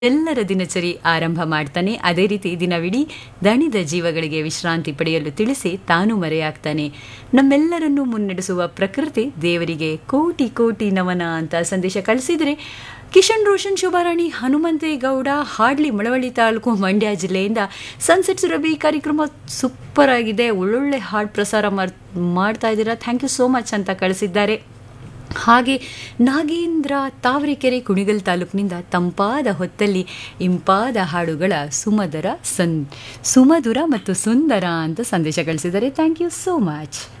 ಎಲ್ಲರ ದಿನಚರಿ ಆರಂಭ ಮಾಡ್ತಾನೆ ಅದೇ ರೀತಿ ದಿನವಿಡೀ ದಣಿದ ಜೀವಗಳಿಗೆ ವಿಶ್ರಾಂತಿ ಪಡೆಯಲು ತಿಳಿಸಿ ತಾನು ಮರೆಯಾಗ್ತಾನೆ ನಮ್ಮೆಲ್ಲರನ್ನೂ ಮುನ್ನಡೆಸುವ ಪ್ರಕೃತಿ ದೇವರಿಗೆ ಕೋಟಿ ಕೋಟಿ ನಮನ ಅಂತ ಸಂದೇಶ ಕಳಿಸಿದರೆ ಕಿಶನ್ ರೋಷನ್ ಶೋಭಾರಾಣಿ ಹನುಮಂತೇಗೌಡ ಹಾಡ್ಲಿ ಮಳವಳ್ಳಿ ತಾಲೂಕು ಮಂಡ್ಯ ಜಿಲ್ಲೆಯಿಂದ ಸನ್ಸೆಟ್ ಸುರಭಿ ಕಾರ್ಯಕ್ರಮ ಸೂಪರ್ ಆಗಿದೆ ಒಳ್ಳೊಳ್ಳೆ ಹಾಡು ಪ್ರಸಾರ ಮಾಡ್- ಮಾಡ್ತಾ ಇದ್ದೀರಾ ಥ್ಯಾಂಕ್ ಯು ಸೋ ಮಚ್ ಅಂತ ಕಳಿಸಿದ್ದಾರೆ ಹಾಗೆ ನಾಗೇಂದ್ರ ತಾವರೆಕೆರೆ ಕುಣಿಗಲ್ ತಾಲೂಕಿನಿಂದ ತಂಪಾದ ಹೊತ್ತಲ್ಲಿ ಇಂಪಾದ ಹಾಡುಗಳ ಸುಮಧುರ ಸನ್ ಸುಮಧುರ ಮತ್ತು ಸುಂದರ ಅಂತ ಸಂದೇಶ ಕಳಿಸಿದ್ದಾರೆ ಥ್ಯಾಂಕ್ ಯು ಸೋ ಮಚ್